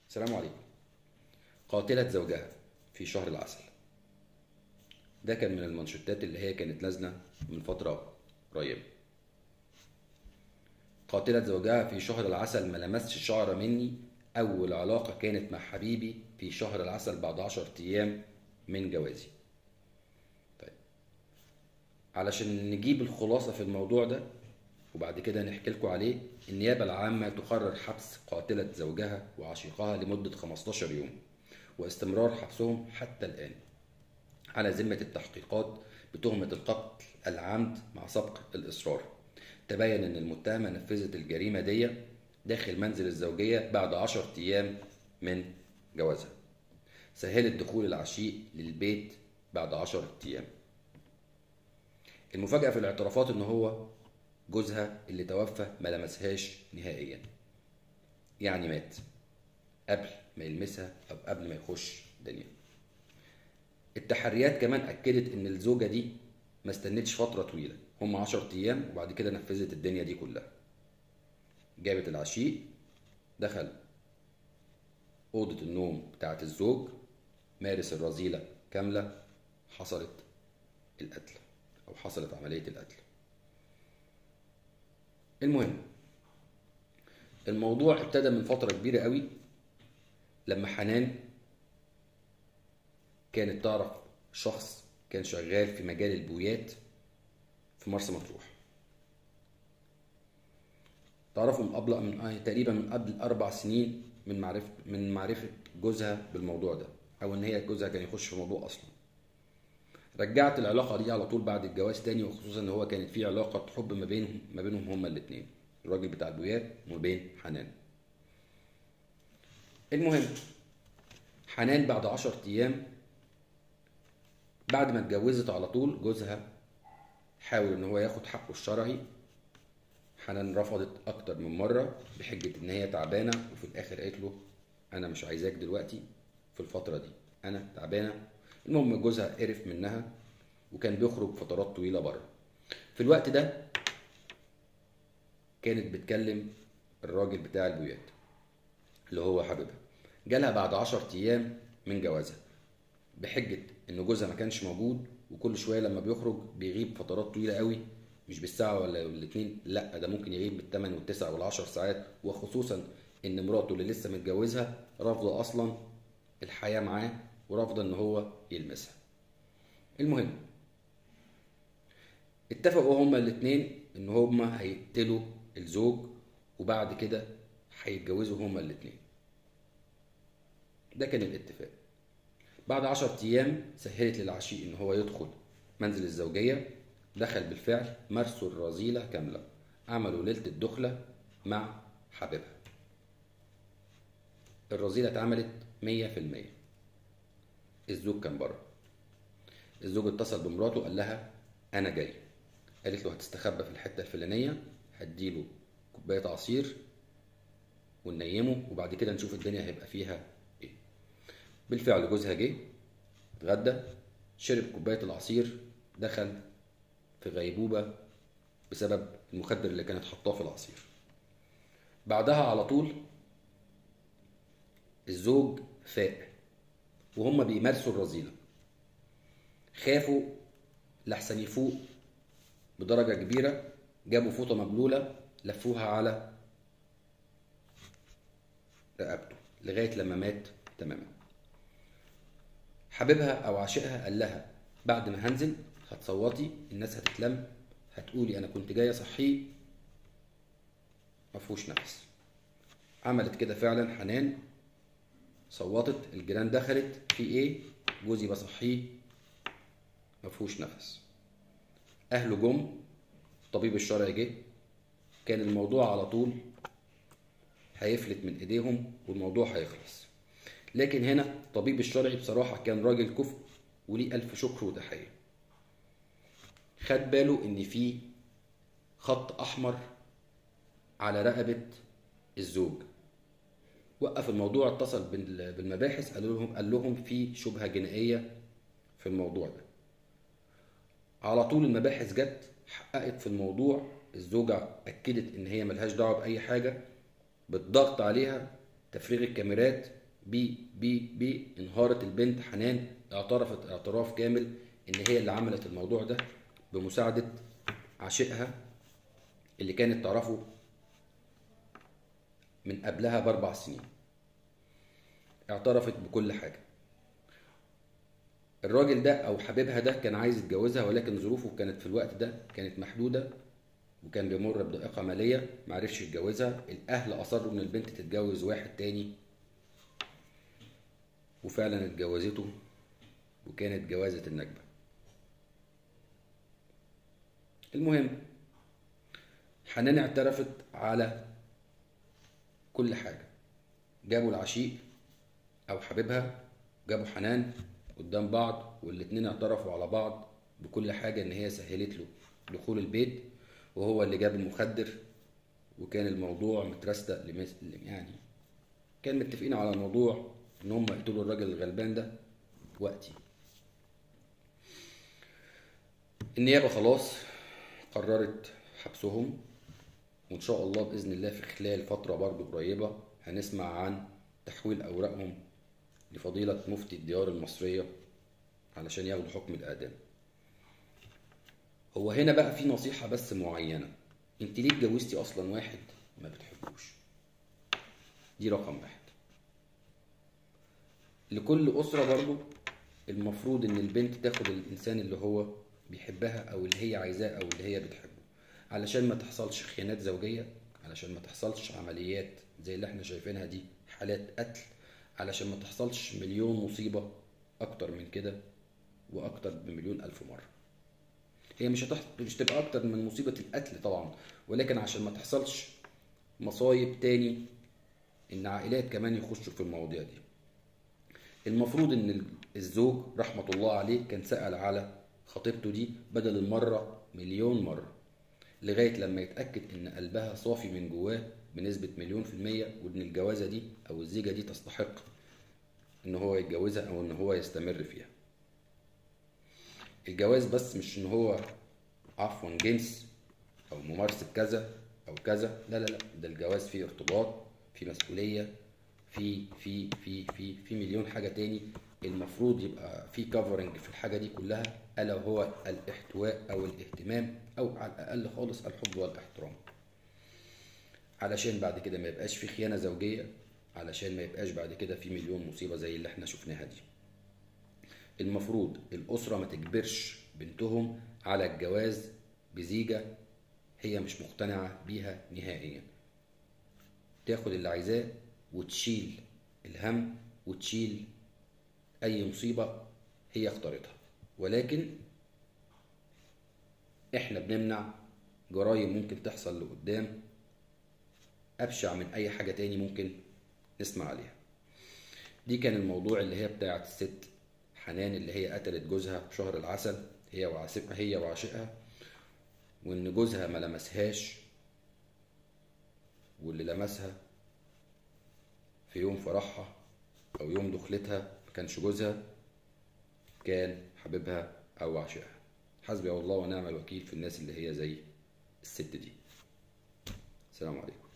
السلام عليكم قاتلة زوجها في شهر العسل ده كان من المانشيتات اللي هي كانت نازلة من فترة قريبة قاتلة زوجها في شهر العسل ما لمسش شعرة مني أول علاقة كانت مع حبيبي في شهر العسل بعد عشر أيام من جوازي طيب علشان نجيب الخلاصة في الموضوع ده وبعد كده نحكي لكم عليه النيابة العامة تقرر حبس قاتلة زوجها وعشيقها لمدة 15 يوم واستمرار حبسهم حتى الآن على ذمة التحقيقات بتهمة القتل العمد مع سبق الإصرار تبين أن المتهمة نفذت الجريمة دي داخل منزل الزوجية بعد 10 أيام من جوازها سهلت دخول العشيق للبيت بعد 10 أيام المفاجأة في الاعترافات إن هو جوزها اللي توفى ما لمسهاش نهائيا يعني مات قبل ما يلمسها أو قبل ما يخش دنيا التحريات كمان أكدت إن الزوجة دي ما استنتش فترة طويلة هم عشر أيام وبعد كده نفذت الدنيا دي كلها جابت العشيق دخل أوضة النوم بتاعة الزوج مارس الرذيلة كاملة حصلت القتل أو حصلت عملية القتل المهم الموضوع ابتدى من فترة كبيرة قوي لما حنان كانت تعرف شخص كان شغال في مجال البويات في مرسى مطروح تعرفه من قبل من تقريبا من قبل اربع سنين من معرفه من معرفه جوزها بالموضوع ده او ان هي جوزها كان يخش في الموضوع اصلا رجعت العلاقه دي على طول بعد الجواز تاني وخصوصا ان هو كانت في علاقه حب ما بينهم ما بينهم هما الاثنين الراجل بتاع البويات وما بين حنان المهم حنان بعد عشر ايام بعد ما اتجوزت على طول جوزها حاول ان هو ياخد حقه الشرعي حنان رفضت اكتر من مره بحجه ان هي تعبانه وفي الاخر قالت له انا مش عايزاك دلوقتي في الفتره دي انا تعبانه المهم جوزها قرف منها وكان بيخرج فترات طويله بره في الوقت ده كانت بتكلم الراجل بتاع البويات اللي هو حبيبها جالها بعد عشر ايام من جوازها بحجه ان جوزها ما كانش موجود وكل شويه لما بيخرج بيغيب فترات طويله قوي مش بالساعه ولا الاثنين لا ده ممكن يغيب بالثمان والتسع والعشر ساعات وخصوصا ان مراته اللي لسه متجوزها رافضه اصلا الحياه معاه ورافضه ان هو يلمسها المهم اتفقوا هما الاثنين ان هما هيقتلوا الزوج وبعد كده هيتجوزوا هما الاثنين ده كان الاتفاق بعد عشرة أيام سهلت للعشيق إن هو يدخل منزل الزوجية دخل بالفعل مارسوا الرذيلة كاملة عملوا ليلة الدخلة مع حبيبها الرذيلة اتعملت مية في المية الزوج كان بره الزوج اتصل بمراته قال لها أنا جاي قالت له هتستخبى في الحتة الفلانية هديله كوباية عصير وننيمه وبعد كده نشوف الدنيا هيبقى فيها ايه بالفعل جوزها جه اتغدى شرب كوباية العصير دخل في غيبوبة بسبب المخدر اللي كانت حطاه في العصير بعدها على طول الزوج فاق وهم بيمارسوا الرذيلة خافوا لحسن يفوق بدرجة كبيرة جابوا فوطة مبلولة لفوها على رقبته لغاية لما مات تماما حبيبها او عاشقها قال لها بعد ما هنزل هتصوتي الناس هتتلم هتقولي انا كنت جايه صحيه مفهوش نفس عملت كده فعلا حنان صوتت الجيران دخلت في ايه جوزي بصحيه مفهوش نفس اهله جم الطبيب الشرعي جه كان الموضوع على طول هيفلت من ايديهم والموضوع هيخلص لكن هنا الطبيب الشرعي بصراحة كان راجل كفء وليه ألف شكر وتحية خد باله إن في خط أحمر على رقبة الزوج وقف الموضوع اتصل بالمباحث قال لهم قال لهم في شبهة جنائية في الموضوع ده على طول المباحث جت حققت في الموضوع الزوجة أكدت إن هي ملهاش دعوة بأي حاجة بالضغط عليها تفريغ الكاميرات بي بي بي انهارت البنت حنان اعترفت اعتراف كامل ان هي اللي عملت الموضوع ده بمساعدة عشيقها اللي كانت تعرفه من قبلها باربع سنين اعترفت بكل حاجة الراجل ده او حبيبها ده كان عايز يتجوزها ولكن ظروفه كانت في الوقت ده كانت محدودة وكان بيمر بضائقة مالية معرفش يتجوزها الأهل أصروا إن البنت تتجوز واحد تاني وفعلا اتجوزته وكانت جوازة النجبة المهم حنان اعترفت على كل حاجة جابوا العشيق أو حبيبها جابوا حنان قدام بعض والاتنين اعترفوا على بعض بكل حاجة إن هي سهلت له دخول البيت وهو اللي جاب المخدر وكان الموضوع مترستق لمثل يعني كان متفقين على الموضوع ان هم يقتلوا الراجل الغلبان ده وقتي النيابة خلاص قررت حبسهم وان شاء الله باذن الله في خلال فترة برضو قريبة هنسمع عن تحويل اوراقهم لفضيلة مفتي الديار المصرية علشان ياخدوا حكم الاعدام هو هنا بقى في نصيحة بس معينة انت ليه اتجوزتي اصلا واحد ما بتحبوش دي رقم واحد لكل أسرة برضو المفروض إن البنت تاخد الإنسان اللي هو بيحبها أو اللي هي عايزاه أو اللي هي بتحبه علشان ما تحصلش خيانات زوجية علشان ما تحصلش عمليات زي اللي احنا شايفينها دي حالات قتل علشان ما تحصلش مليون مصيبة أكتر من كده وأكتر بمليون ألف مرة هي مش هتحصل مش تبقى أكتر من مصيبة القتل طبعا ولكن عشان ما تحصلش مصايب تاني إن عائلات كمان يخشوا في المواضيع دي المفروض ان الزوج رحمة الله عليه كان سأل على خطيبته دي بدل المرة مليون مرة لغاية لما يتأكد ان قلبها صافي من جواه بنسبة مليون في المية وان الجوازة دي او الزيجة دي تستحق ان هو يتجوزها او ان هو يستمر فيها الجواز بس مش ان هو عفوا جنس او ممارسة كذا او كذا لا لا لا ده الجواز فيه ارتباط فيه مسؤولية في في في في في مليون حاجه تاني المفروض يبقى في كفرنج في الحاجه دي كلها الا وهو الاحتواء او الاهتمام او على الاقل خالص الحب والاحترام علشان بعد كده ما يبقاش في خيانه زوجيه علشان ما يبقاش بعد كده في مليون مصيبه زي اللي احنا شفناها دي المفروض الاسره ما تجبرش بنتهم على الجواز بزيجه هي مش مقتنعه بيها نهائيا تاخد اللي عايزاه وتشيل الهم وتشيل اي مصيبه هي اختارتها ولكن احنا بنمنع جرائم ممكن تحصل لقدام ابشع من اي حاجه تاني ممكن نسمع عليها دي كان الموضوع اللي هي بتاعت الست حنان اللي هي قتلت جوزها في شهر العسل هي وعاشقها هي وعاشقها وان جوزها ما لمسهاش واللي لمسها في يوم فرحها او يوم دخلتها ما كانش جوزها كان حبيبها او عاشقها حسبي الله ونعم الوكيل في الناس اللي هي زي الست دي السلام عليكم